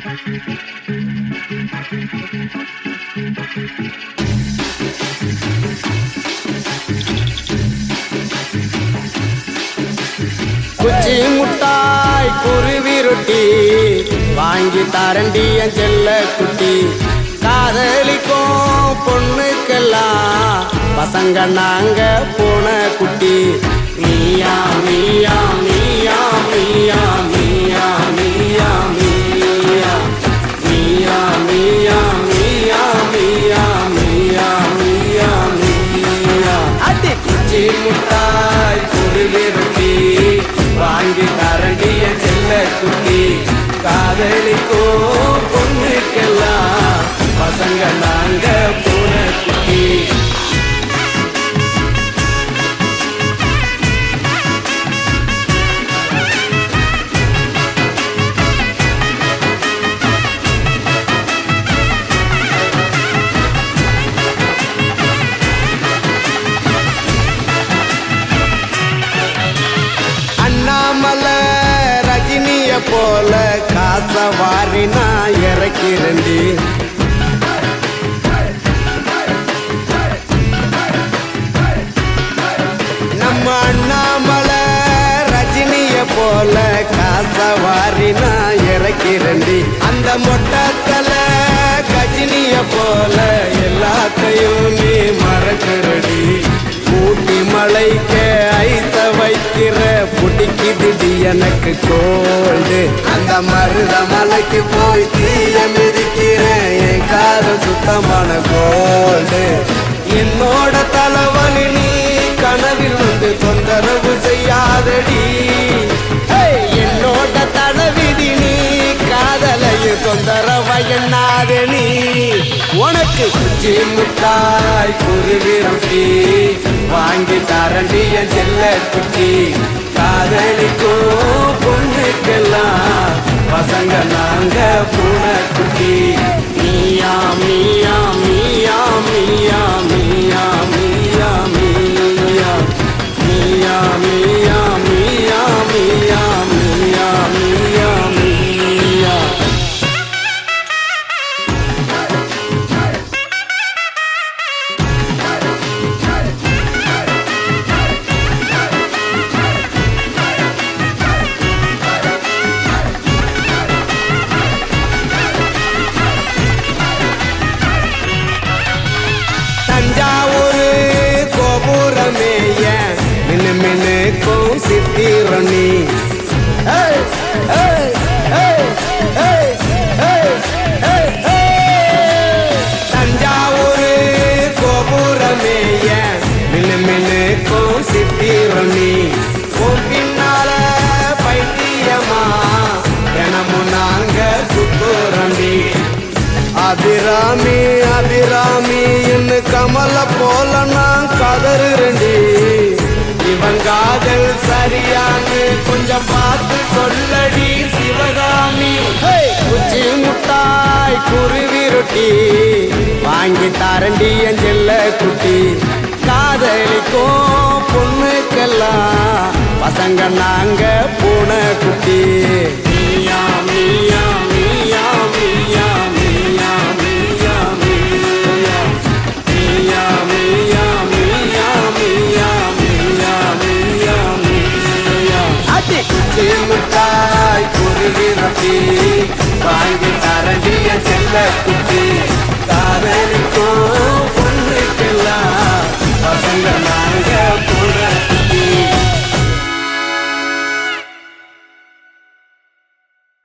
குச்சி முட்டாய் குருவி ரொட்டி வாங்கி தரண்டி என் செல்ல குட்டி காதலிக்கும் பொண்ணுக்கெல்லாம் பசங்க நாங்க போன குட்டி நீயா நீயா நீயா நீயா நீயா நீயா நீயா நீயா நீயா நீயா நீயா நீயா நீயா நீயா அடி குச்சி முட்டாய் குருவி ரொட்டி வாங்கி தரண்டிய செல்ல குட்டி காதலிக்கோ பொண்ணுக்கெல்லாம் பசங்க நாங்க போன குட்டி அண்ணாமலை ரஜினிய போல காச வாரி நான் இறக்கிறண்டி நம்ம அண்ணாமலை ரஜினிய போல காச வாரி நான் இறக்கிறண்டி அந்த மொட்டத்தல கஜினிய போல எல்லாத்தையும் நீ மறக்கிறடி ஊட்டி மலைக்க ஐச வைக்கிற பிடிக்குதுடி எனக்கு கோல்டு அந்த மருத மலைக்கு போய் தீய மிதிக்கிறேன் என் காதல் சுத்தமான கோல்டு என்னோட தலைவலி நீ கனவில் வந்து தொந்தரவு செய்யாதடி ஹேய், என்னோட தலைவிதி நீ காதலையும் தொந்தரவு எண்ணாத நீ உனக்கு குச்சி முட்டாய் குருவி ரொட்டி வாங்கி தரண்டி என் செல்ல குட்டி காதலிக்கும் பொண்ணுக்கெல்லாம் பசங்க நாங்க பூனை குட்டி மீயா மீயா மீயா மீயா மீயா மீயா மீயா மீயா மீயா மீயா மீயா மீயா மீயா மீயா தஞ்சாவூர் கோபுரமேய மின்னு மின்னுக்கும் சித்திரணி ஏய், ஏய், ஏய், ஏய், ஏய், ஏய், ஏய். தஞ்சாவூர் கோபுரமேய மின்னு மின்னுக்கும் சித்திரணி உன் பின்னால பைத்தியமா தினமும் நாங்க சுத்துறண்டி அபிராமி அபிராமி என்று கமல போல நான் கதறுறண்டி இவன் காதல் சரியான்னு கொஞ்சம் பார்த்து சொல்லடி சிவகாமி ஹேய், குச்சி முட்டாய் குருவி ரொட்டி வாங்கி தரண்டி என் செல்ல குட்டி காதலிக்கும் பொண்ணுக்கெல்லாம் பசங்க நாங்க பூனை குட்டி மீயா மீயா மீயா மீயா மீயா மீயா மீயா மீயா மீயா மீயா மீயா மீயா மீயா மீயா அடி குச்சி முட்டாய் குருவி ரொட்டி வாங்கி தரண்டிய செல்ல குட்டி